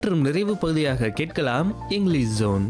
மற்றும் நிறைவு பகுதியாக கேட்கலாம் இங்கிலீஷ் ஜோன்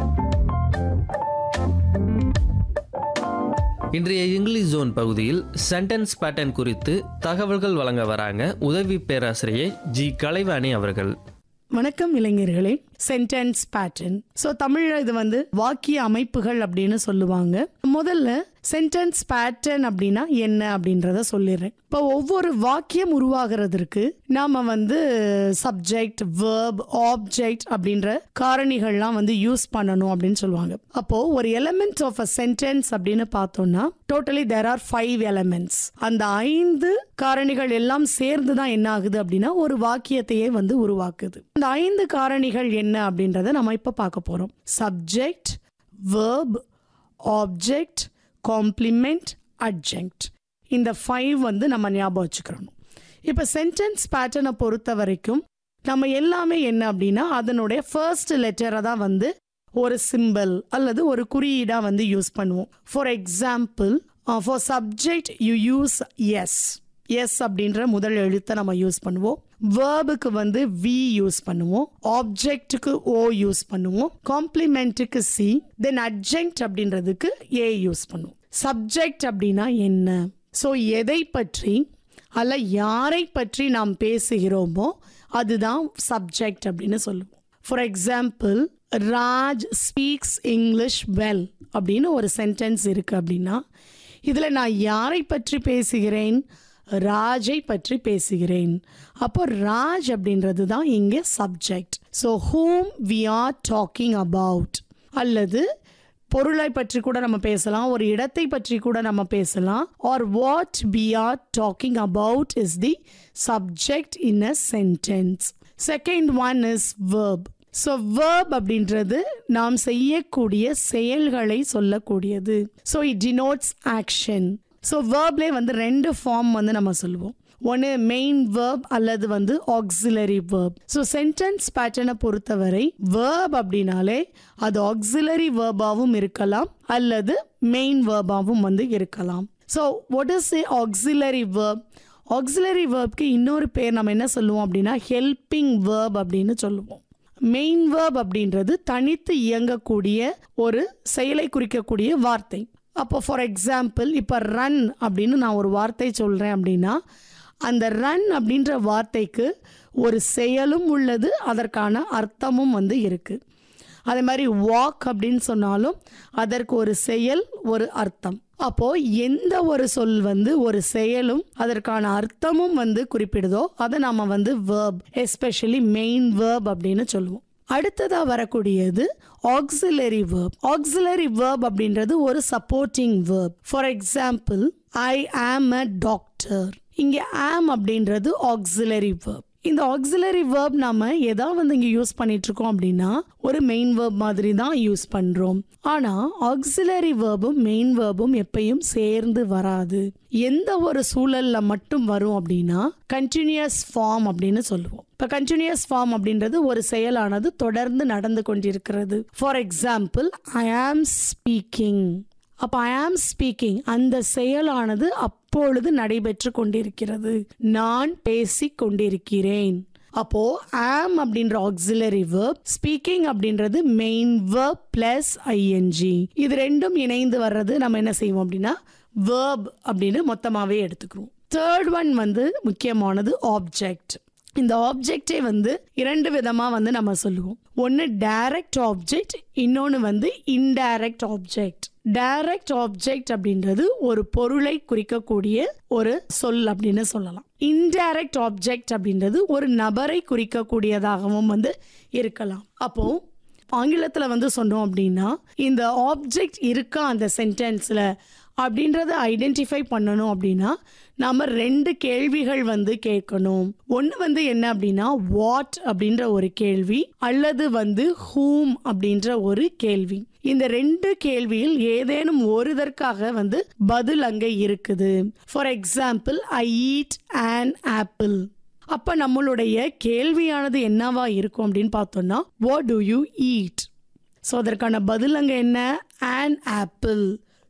இன்றைய இங்கிலீஷ் ஜோன் பகுதியில் சென்டென்ஸ் பேட்டர்ன் குறித்து தகவல்கள் வழங்க வராங்க உதவி பேராசிரியை ஜி கலைவாணி அவர்கள் வணக்கம் இளைஞர்களே சென்டென்ஸ் பேட்டர்ன் ஸோ தமிழ்ல இது வந்து வாக்கிய அமைப்புகள் அப்படின்னு சொல்லுவாங்க முதல்ல சென்டென்ஸ் பேட்டர்ன் அப்படின்னா என்ன அப்படின்றத சொல்லிடுறேன் இப்போ ஒவ்வொரு வாக்கியம் உருவாகிறதுக்கு நாம வந்து சப்ஜெக்ட் வேர்ப் ஆப்ஜெக்ட் அப்படின்ற காரணிகள்லாம் வந்து யூஸ் பண்ணணும் அப்படின்னு சொல்லுவாங்க அப்போ ஒரு எலமெண்ட் ஆஃப் அ சென்டென்ஸ் அப்படின்னு பார்த்தோம்னா totally there are five elements அந்த ஐந்து காரணிகள் எல்லாம் சேர்ந்து தான் என்ன ஆகுது அப்படின்னா ஒரு வாக்கியத்தையே வந்து உருவாக்குது அந்த ஐந்து காரணிகள் என்ன அப்படின்றத நம்ம இப்ப பார்க்க போறோம் subject verb object complement adjunct இந்த ஃபைவ் வந்து நம்ம ஞாபகம் வச்சுக்கிறணும் இப்போ சென்டென்ஸ் பேட்டர்னை பொறுத்த வரைக்கும் நம்ம எல்லாமே என்ன அப்படின்னா அதனுடைய ஃபர்ஸ்ட் லெட்டரை தான் வந்து ஒரு சிம்பிள் அல்லது ஒரு குறியீடா வந்து யூஸ் பண்ணுவோம் for example for subject you use S S அப்படின்ற முதல் எழுத்தை நம்ம யூஸ் பண்ணுவோம் வேர்புக்கு வந்து வி யூஸ் பண்ணுவோம் ஆப்ஜெக்ட்டுக்கு ஓ யூஸ் பண்ணுவோம் காம்ப்ளிமெண்ட்டுக்கு சி தென் அட்ஜெக்ட் அப்படின்றதுக்கு ஏ யூஸ் பண்ணுவோம் சப்ஜெக்ட் அப்படின்னா என்ன ஸோ எதை பற்றி அல்ல யாரை பற்றி நாம் பேசுகிறோமோ அதுதான் சப்ஜெக்ட் அப்படின்னு சொல்லுவோம் for example Raj speaks English well அப்படின்னு ஒரு சென்டென்ஸ் இருக்கு அப்படின்னா இதில் நான் யாரை பற்றி பேசுகிறேன் ராஜை பற்றி பேசுகிறேன் அப்போ ராஜ் அப்படின்றது தான் இங்கே subject so whom we are talking about அல்லது பொருளை பற்றி கூட நம்ம பேசலாம் ஒரு இடத்தை பற்றி கூட நம்ம பேசலாம் or what we are talking about is the subject in a sentence second one is verb so verb அப்படின்றது நாம் செய்யக்கூடிய செயல்களை சொல்லக்கூடியது so it denotes action so வேர்ப்லேயே வந்து ரெண்டு ஃபார்ம் வந்து நம்ம சொல்லுவோம் ஒன்று மெயின் வேர்ப் அல்லது வந்து ஆக்சிலரி வேர்ப் ஸோ சென்டென்ஸ் பேட்டர்னை பொறுத்தவரை வேர்ப் அப்படின்னாலே அது ஆக்சிலரி வேர்பாகவும் இருக்கலாம் அல்லது மெயின் வேர்பாகவும் வந்து இருக்கலாம் so what is a auxiliary verb auxiliary வேர்ப்க்கு இன்னொரு பேர் நம்ம என்ன சொல்லுவோம் அப்படின்னா ஹெல்பிங் வேர்ப் அப்படின்னு சொல்லுவோம் மெயின் வேர்ப் அப்படின்றது தனித்து இயங்கக்கூடிய ஒரு செயலை குறிக்கக்கூடிய வார்த்தை அப்போ ஃபார் எக்ஸாம்பிள் இப்போ ரன் அப்படின்னு நான் ஒரு வார்த்தை சொல்கிறேன் அப்படின்னா அந்த ரன் அப்படின்ற வார்த்தைக்கு ஒரு செயலும் உள்ளது அதற்கான அர்த்தமும் வந்து இருக்குது அதே மாதிரி வாக் அப்படின்னு சொன்னாலும் அதற்கு ஒரு செயல் ஒரு அர்த்தம் அப்போ எந்த ஒரு சொல் வந்து ஒரு செயலும் அதற்கான அர்த்தமும் வந்து குறிப்பிடுதோ அதை நாம வந்து வேர்ப் எஸ்பெஷலி மெயின் வேர்ப் அப்படின்னு சொல்லுவோம் அடுத்ததா வரக்கூடியது ஆக்சிலரி வேர்ப் ஆக்சிலரி வேர்ப் அப்படின்றது ஒரு supporting verb for example I am a doctor இங்க ஆம் அப்படின்றது ஆக்சிலரி வேர்ப் இந்த ஆக்சிலரி வேர்ப் நாம எதா வந்து இங்க யூஸ் பண்ணிட்டு இருக்கோம் அப்படின்னா ஒரு மெயின் வேர்ப் மாதிரி தான் யூஸ் பண்றோம் ஆனா ஆக்சிலரி வேர்பும் மெயின் வேர்பும் எப்பயும் சேர்ந்து வராது எந்த ஒரு சூழல்ல மட்டும் வரும் அப்படின்னா கண்டினியூஸ் ஃபார்ம் அப்படின்னு சொல்லுவோம் இப்ப கண்டினியூஸ் ஃபார்ம் அப்படின்றது ஒரு செயலானது தொடர்ந்து நடந்து கொண்டிருக்கிறது for example I am speaking அப்ப ஐ ஆம் ஸ்பீக்கிங் அந்த செயலானது அப்பொழுது நடைபெற்று கொண்டிருக்கிறது நான் பேசிக் கொண்டிருக்கிறேன் அப்போ ஆம் அப்படின்ற ஆக்சிலரி வேர்ப் ஸ்பீக்கிங் அப்படின்றது மெயின் வேர்ப் பிளஸ் ஐஎன்ஜி இது ரெண்டும் இணைந்து வர்றது நம்ம என்ன செய்வோம் அப்படின்னா வேர்ப் அப்படின்னு மொத்தமாவே எடுத்துக்கிறோம் தேர்ட் ஒன் வந்து முக்கியமானது ஆப்ஜெக்ட் இந்த ஆப்ஜெக்டே வந்து இரண்டு விதமா வந்து நம்ம சொல்லுவோம் ஒன்னு டைரக்ட் ஆப்ஜெக்ட் இன்னொன்னு வந்து இன்டைரக்ட் ஆப்ஜெக்ட் டைரக்ட் ஆப்ஜெக்ட் அப்படின்றது ஒரு பொருளை குறிக்கக்கூடிய ஒரு சொல் அப்படின்னு சொல்லலாம் இன்டைரக்ட் ஆப்ஜெக்ட் அப்படின்றது ஒரு நபரை குறிக்கக்கூடியதாகவும் வந்து இருக்கலாம் அப்போ ஆங்கிலத்துல வந்து சொன்னோம் அப்படின்னா இந்த ஆப்ஜெக்ட் இருக்கா அந்த சென்டென்ஸ்ல அப்படின்றத ஐடென்டிஃபை பண்ணணும் அப்படின்னா நாம ரெண்டு கேள்விகள் வந்து கேட்கணும் ஒன்று வந்து என்ன அப்படின்னா வாட் அப்படின்ற ஒரு கேள்வி அல்லது வந்து ஹூம் அப்படின்ற ஒரு கேள்வி இந்த ரெண்டு கேள்வியில் ஏதேனும் ஒருதற்காக வந்து பதில் அங்கே இருக்குது for example I eat an apple அப்ப நம்மளுடைய கேள்வியானது என்னவா இருக்கும் அப்படின்னு பார்த்தோம்னா what do you eat so அதற்கான பதில் அங்கே என்ன an apple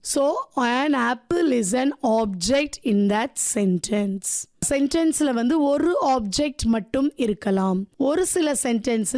so an apple is an object in that sentence சென்டென்ஸ்ல வந்து ஒரு ஆப்ஜெக்ட் மட்டும் இருக்கலாம் ஒரு சில சென்டென்ஸ்ல